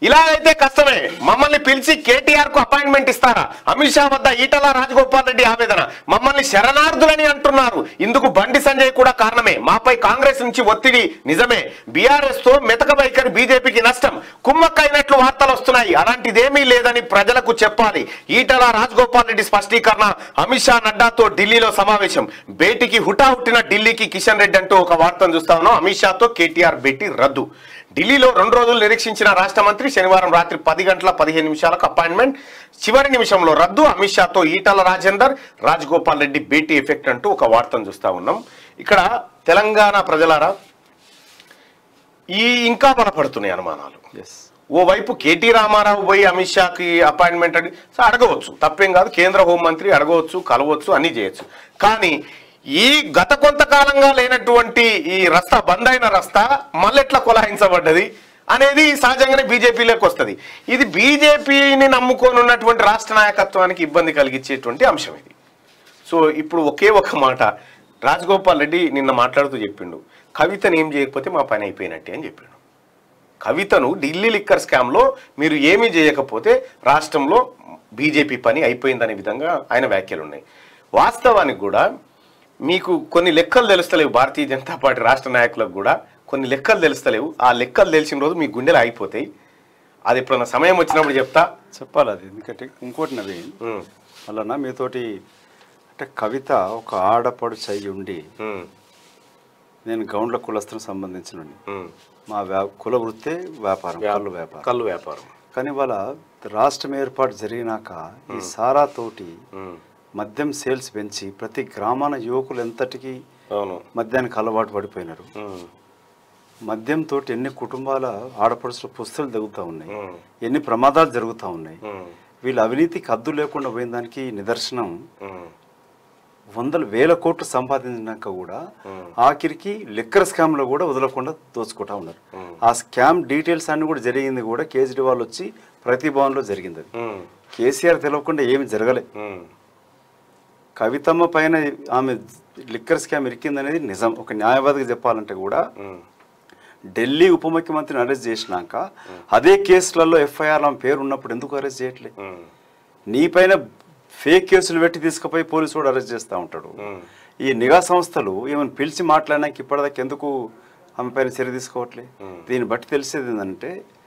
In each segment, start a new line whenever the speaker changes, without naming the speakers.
ఇలా అయితే కష్టమే మమ్మల్ని పిలిచి కేటీఆర్ కు అపాయింట్మెంట్ ఇస్తారా అమిత్ షా వద్ద ఈటల రాజగోపాల్ రెడ్డి ఆవేదన మమ్మల్ని శరణార్థులని అంటున్నారు ఇందుకు బండి సంజయ్ కూడా కారణమే మాపై కాంగ్రెస్ నుంచి ఒత్తిడి నిజమే బీఆర్ఎస్ తో మెతక వైఖరి బీజేపీకి నష్టం కుమ్మక్కైనట్లు వార్తలు వస్తున్నాయి అలాంటిదేమీ లేదని ప్రజలకు చెప్పాలి ఈటల రాజగోపాల్ రెడ్డి స్పష్టీకరణ అమిత్ షా నడ్డాతో ఢిల్లీలో సమావేశం భేటీకి హుటాహుట్టిన ఢిల్లీకి కిషన్ రెడ్డి అంటూ ఒక వార్తను చూస్తా ఉన్నాం అమిత్ షాతో కేటీఆర్ భేటీ రద్దు ఢిల్లీలో రెండు రోజులు నిరీక్షించిన రాష్ట్ర మంత్రి శనివారం రాత్రి పది గంటల పదిహేను నిమిషాలకు అపాయింట్మెంట్ చివరి నిమిషంలో రద్దు అమిత్ షాతో ఈటల రాజేందర్ రాజగోపాల్ రెడ్డి భేటీ ఎఫెక్ట్ అంటూ ఒక వార్తను చూస్తా ఉన్నాం ఇక్కడ తెలంగాణ ప్రజలారా ఈ ఇంకా బలపడుతున్నాయి అనుమానాలు
ఎస్
ఓవైపు కేటీ రామారావు పోయి అమిత్ షాకి అపాయింట్మెంట్ అని సో అడగవచ్చు తప్పేం కాదు కేంద్ర హోంమంత్రి అడగవచ్చు కలవచ్చు అన్ని చేయొచ్చు కానీ ఈ గత కొంతకాలంగా లేనటువంటి ఈ రస్తా బంద్ అయిన రస్తా మళ్ళెట్లా కొలాయించబడ్డది అనేది సహజంగానే బీజేపీలోకి వస్తుంది ఇది బీజేపీని నమ్ముకొని ఉన్నటువంటి రాష్ట్ర నాయకత్వానికి ఇబ్బంది కలిగించేటువంటి అంశం ఇది సో ఇప్పుడు ఒకే ఒక మాట రాజగోపాల్ రెడ్డి నిన్న మాట్లాడుతూ చెప్పిండు కవితను ఏం చేయకపోతే మా పని అయిపోయినట్టే అని చెప్పిండు కవితను ఢిల్లీ లిక్కర్ స్కామ్లో మీరు ఏమీ చేయకపోతే రాష్ట్రంలో బీజేపీ పని అయిపోయిందనే విధంగా ఆయన వ్యాఖ్యలు ఉన్నాయి వాస్తవానికి కూడా మీకు కొన్ని లెక్కలు తెలుస్తలేవు భారతీయ జనతా పార్టీ రాష్ట్ర నాయకులకు కూడా కొన్ని లెక్కలు తెలుస్తలేవు ఆ లెక్కలు తెలిసిన రోజు మీ గుండెలు అయిపోతాయి అది ఎప్పుడన్నా సమయం వచ్చినప్పుడు చెప్తా
చెప్పాలి అది ఎందుకంటే ఇంకోటి నవీన్
ఉమ్,
అలా మీతోటి అంటే కవిత ఒక ఆడపడుచు అయి ఉండి
ఉమ్,
నేను గౌండ్ల కులస్తులకు సంబంధించిన
ఉమ్.
మా వ్యా కుల వృత్తే వ్యాపారం కళ్ళు వ్యాపారం
కళ్ళు వ్యాపారం
కానీ వాళ్ళ రాష్ట్రం ఏర్పాటు జరిగినాక ఈ సారా తోటి
ఉమ్,
మద్యం సేల్స్ పెంచి ప్రతి గ్రామాన యువకులు ఎంతటికి
అవును
మద్యానికి అలవాటు పడిపోయినారు
ఉమ్,
మద్యంతో ఎన్ని కుటుంబాల ఆడపడుచుల పుస్తలు తగ్గుతూ ఉన్నాయి
ఉమ్,
ఎన్ని ప్రమాదాలు జరుగుతూ ఉన్నాయి
ఉమ్,
వీళ్ళ అవినీతికి హద్దు లేకుండా పోయిన దానికి నిదర్శనం
ఉమ్,
వందల వేల కోట్లు సంపాదించినాక కూడా
ఉమ్.
ఆఖరికి లిక్కర్ స్కామ్ లో కూడా వదలకుండా దోచుకుంటా ఉన్నారు ఆ స్కామ్ డీటెయిల్స్ అన్ని కూడా జరిగింది కూడా కేజ్రీవాల్ వచ్చి ప్రతి భవన్లో జరిగింది అది
ఉమ్,
కేసీఆర్ తెలియకుండా ఏమి జరగలే
ఉమ్,
కవితమ్మ పైన ఆమె లిక్కర్ స్కామ్ ఇరికిందనేది నిజం ఒక న్యాయవాదిగా చెప్పాలంటే కూడా
ఉమ్,
ఢిల్లీ ఉప ముఖ్యమంత్రిని అరెస్ట్ చేసినాక అదే కేసులలో ఎఫ్ఐఆర్ ఆమె పేరు ఉన్నప్పుడు ఎందుకు అరెస్ట్ చేయట్లే
ఉమ్,
నీపైన ఫేక్ కేసులు పెట్టి తీసుకుపోయి పోలీసు కూడా అరెస్ట్ చేస్తూ ఉంటాడు
ఉమ్,
ఈ నిఘా సంస్థలు ఏమైనా పిలిచి మాట్లాడినాక ఇప్పటిదాకా ఎందుకు ఆమె పైన చర్య తీసుకోవట్లే దీన్ని బట్టి తెలిసేది ఏంటంటే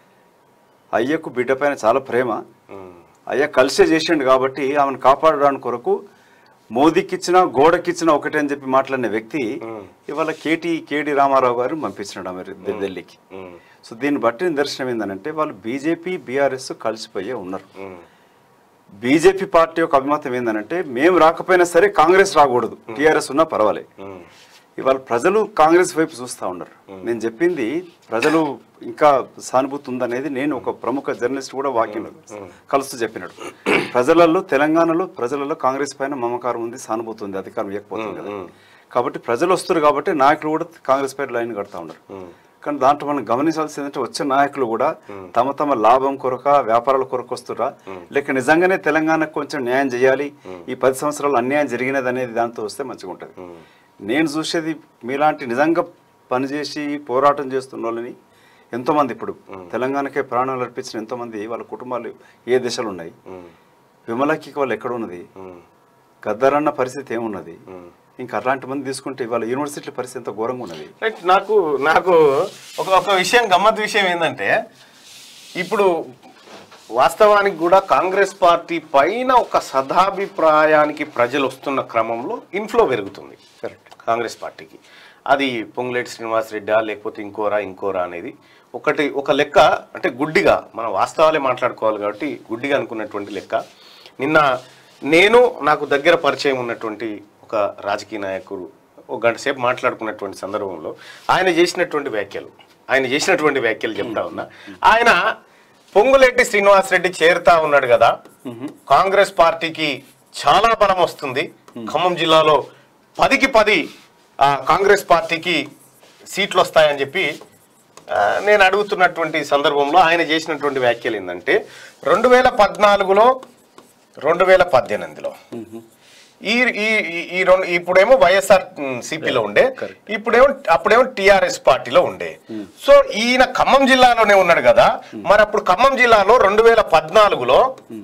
అయ్యకు బిడ్డ పైన చాలా ప్రేమ
ఉమ్,
అయ్య కలిసే చేసిండు కాబట్టి ఆమెను కాపాడడానికి కొరకు మోదీకిచ్చిన గోడకిచ్చిన ఒకటే అని చెప్పి మాట్లాడిన వ్యక్తి ఇవాళ కేటీ కేడి రామారావు గారు పంపించినాడు ఆమె ఢి- ఢిల్లీకి
ఉమ్,
సో దీన్ని బట్టి నిదర్శనం ఏంటంటే వాళ్ళు బీజేపీ బీఆర్ఎస్ కలిసిపోయే ఉన్నారు
ఉమ్,
బీజేపీ పార్టీ యొక్క అభిమతం ఏంటంటే మేము రాకపోయినా సరే కాంగ్రెస్ రాకూడదు టీఆర్ఎస్ ఉన్నా పర్వాలేదు
ఉమ్,
ఇవాళ ప్రజలు కాంగ్రెస్ వైపు చూస్తూ ఉన్నారు నేను చెప్పింది ప్రజలు ఇంకా సానుభూతి ఉందనేది నేను ఒక ప్రముఖ జర్నలిస్ట్ కూడా వాక్యం కలుస్తూ చెప్పినాడు ప్రజలలో తెలంగాణలో ప్రజలలో కాంగ్రెస్ పైన మమకారం ఉంది సానుభూతి ఉంది అధికారం ఇవ్వకపోతుంది కదా కాబట్టి ప్రజలు వస్తారు కాబట్టి నాయకులు కూడా కాంగ్రెస్ పైన లైన్ కడతా ఉన్నారు కానీ దాంట్లో మనం గమనించాల్సింది ఏంటంటే వచ్చే నాయకులు కూడా తమ తమ లాభం కొరక వ్యాపారాల కొరకు వస్తురా లేక నిజంగానే తెలంగాణకు కొంచెం న్యాయం చేయాలి ఈ పది సంవత్సరాలు అన్యాయం జరిగినది అనేది దాంతో వస్తే మంచిగా ఉంటుంది నేను చూసేది మీలాంటి నిజంగా పనిచేసి పోరాటం చేస్తున్న వాళ్ళని ఎంతోమంది ఇప్పుడు తెలంగాణకే ప్రాణాలు అర్పించిన ఎంతోమంది వాళ్ళ కుటుంబాలు ఏ దిశలో ఉన్నాయి
ఉమ్,
విమలకి వాళ్ళు ఎక్కడ ఉన్నది
ఉమ్,
గద్దరన్న పరిస్థితి ఏమున్నది
ఉమ్.
ఇంకా అట్లాంటి మంది తీసుకుంటే ఇవాళ యూనివర్సిటీల పరిస్థితి ఎంత ఘోరంగా ఉన్నది
రైట్ నాకు నాకు ఒక ఒక విషయం గమ్మత్ విషయం ఏంటంటే ఇప్పుడు వాస్తవానికి కూడా కాంగ్రెస్ పార్టీ పైన ఒక సదాభిప్రాయానికి ప్రజలు వస్తున్న క్రమంలో ఇన్ఫ్లో పెరుగుతుంది
కరెక్ట్
కాంగ్రెస్ పార్టీకి అది పొంగులేటి శ్రీనివాస్ రెడ్డా లేకపోతే ఇంకోరా ఇంకోరా అనేది ఒకటి ఒక లెక్క అంటే గుడ్డిగా మనం వాస్తవాలే మాట్లాడుకోవాలి కాబట్టి గుడ్డిగా అనుకున్నటువంటి లెక్క నిన్న నేను నాకు దగ్గర పరిచయం ఉన్నటువంటి ఒక రాజకీయ నాయకుడు ఒక గంట సేపు మాట్లాడుకున్నటువంటి సందర్భంలో ఆయన చేసినటువంటి వ్యాఖ్యలు ఆయన చేసినటువంటి వ్యాఖ్యలు చెప్తా ఉన్నా ఆయన పొంగులేటి శ్రీనివాస్ రెడ్డి చేరుతా ఉన్నాడు కదా కాంగ్రెస్ పార్టీకి చాలా బలం వస్తుంది ఖమ్మం జిల్లాలో పదికి పది ఆ, కాంగ్రెస్ పార్టీకి సీట్లు వస్తాయని చెప్పి ఆ, నేను అడుగుతున్నటువంటి సందర్భంలో ఆయన చేసినటువంటి వ్యాఖ్యలు ఏంటంటే రెండు వేల పద్నాలుగులో రెండు వేల పద్దెనిమిదిలో ఈ ఈ ఈ- ఈ రెండు ఇప్పుడేమో వైఎస్ఆర్ సిపిలో ఉండే ఇప్పుడేమో అప్పుడేమో టిఆర్ఎస్ పార్టీలో ఉండే సో ఈయన ఖమ్మం జిల్లాలోనే ఉన్నాడు కదా మరి అప్పుడు ఖమ్మం జిల్లాలో రెండు వేల పద్నాలుగులో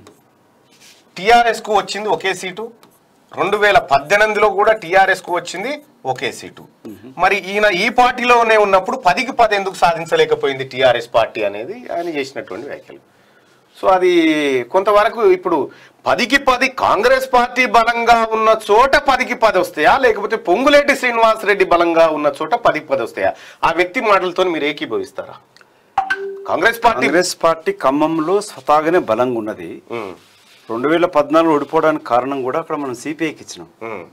టిఆర్ఎస్ కు వచ్చింది ఒకే సీటు రెండు వేల పద్దెనిమిదిలో కూడా టిఆర్ఎస్ కు వచ్చింది ఒకే సీటు మరి ఈయన ఈ పార్టీలోనే ఉన్నప్పుడు పదికి పది ఎందుకు సాధించలేకపోయింది టిఆర్ఎస్ పార్టీ అనేది ఆయన చేసినటువంటి వ్యాఖ్యలు సో అది కొంతవరకు ఇప్పుడు పదికి పది కాంగ్రెస్ పార్టీ బలంగా ఉన్న చోట పదికి పది వస్తాయా లేకపోతే పొంగులేటి శ్రీనివాస్ రెడ్డి బలంగా ఉన్న చోట పదికి పది వస్తాయా ఆ వ్యక్తి మాటలతో మీరు ఏకీభవిస్తారా కాంగ్రెస్ పార్టీ
కాంగ్రెస్ పార్టీ ఖమ్మంలో స్వతహాగానే బలంగా ఉన్నది
ఉమ్,
రెండు వేల పద్నాలుగు ఓడిపోవడానికి కారణం కూడా అక్కడ మనం సిపిఐకి ఇచ్చినాం
ఉమ్.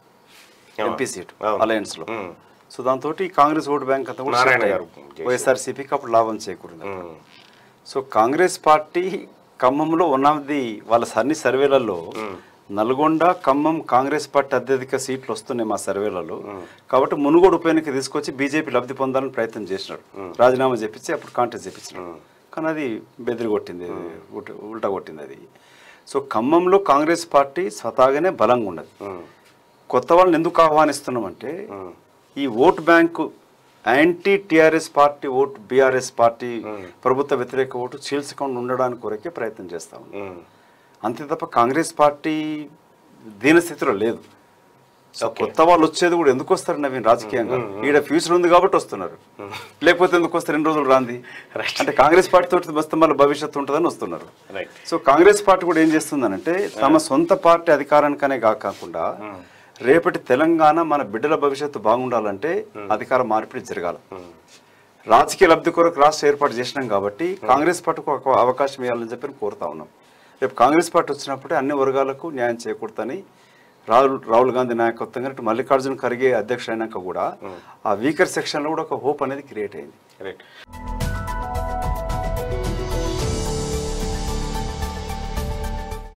ఎంపీ సీట్
అవును.
అలయన్స్ లో
ఉమ్,
సో దాంతో కాంగ్రెస్ ఓటు బ్యాంక్ అంతా కూడా
నారాయణ
shift
గారు
అయ్యింది.
చేశారు.
వైఎస్ఆర్సీపీకి అప్పుడు లాభం చేకూరింది
ఉమ్,
సో కాంగ్రెస్ పార్టీ ఖమ్మంలో వన్ ఆఫ్ ది వాళ్ళ అన్ని సర్వేలలో నల్గొండ ఖమ్మం కాంగ్రెస్ పార్టీ అత్యధిక సీట్లు వస్తున్నాయి మా సర్వేలలో కాబట్టి మునుగోడు ఉప ఎన్నిక తీసుకొచ్చి బీజేపీ లబ్ధి పొందాలని ప్రయత్నం చేసినాడు రాజీనామా చేపించి అప్పుడు కాంటెస్ట్ చేపించినాడు కానీ అది బెదిరి కొట్టింది ఉల్ట- ఉల్టా కొట్టింది అది సో ఖమ్మంలో కాంగ్రెస్ పార్టీ స్వతహాగానే బలంగా ఉన్నది
ఉమ్,
కొత్త వాళ్ళని ఎందుకు ఆహ్వానిస్తున్నామంటే ఈ vote bank anti TRS party vote BRS party ప్రభుత్వ వ్యతిరేక ఓటు చీల్చకుండా ఉండడానికి కొరకే ప్రయత్నం చేస్తాం
ఉమ్.
అంతే తప్ప కాంగ్రెస్ పార్టీ దీనస్థితిలో లేదు సో కొత్త వాళ్ళు వచ్చేది కూడా ఎందుకు వస్తారు నవీన్ రాజకీయంగా ఈడ ఫ్యూచర్ ఉంది కాబట్టి వస్తున్నారు లేకపోతే ఎందుకు వస్తారు రెండు రోజులు రాంది అంటే కాంగ్రెస్ పార్టీ తోటి వస్తే మళ్ళీ భవిష్యత్తు ఉంటుందని వస్తున్నారు
రైట్
సో కాంగ్రెస్ పార్టీ కూడా ఏం చేస్తుందనంటే తమ సొంత పార్టీ అధికారానికనే కాకుండా రేపటి తెలంగాణ మన బిడ్డల భవిష్యత్తు బాగుండాలంటే అధికార మార్పిడి జరగాలి రాజకీయ లబ్ధి కొరకు రాష్ట్ర ఏర్పాటు చేసినాం కాబట్టి కాంగ్రెస్ పార్టీకి ఒక అవకాశం ఇవ్వాలని చెప్పి కోరుతా ఉన్నాం రేపు కాంగ్రెస్ పార్టీ వచ్చినప్పుడే అన్ని వర్గాలకు న్యాయం చేకూడతని రాహుల్ రాహుల్ గాంధీ నాయకత్వంగా ఇటు మల్లికార్జున ఖర్గే అధ్యక్షుడు అయినాక కూడా ఆ వీకర్ సెక్షన్లో కూడా ఒక హోప్ అనేది క్రియేట్ అయింది
రైట్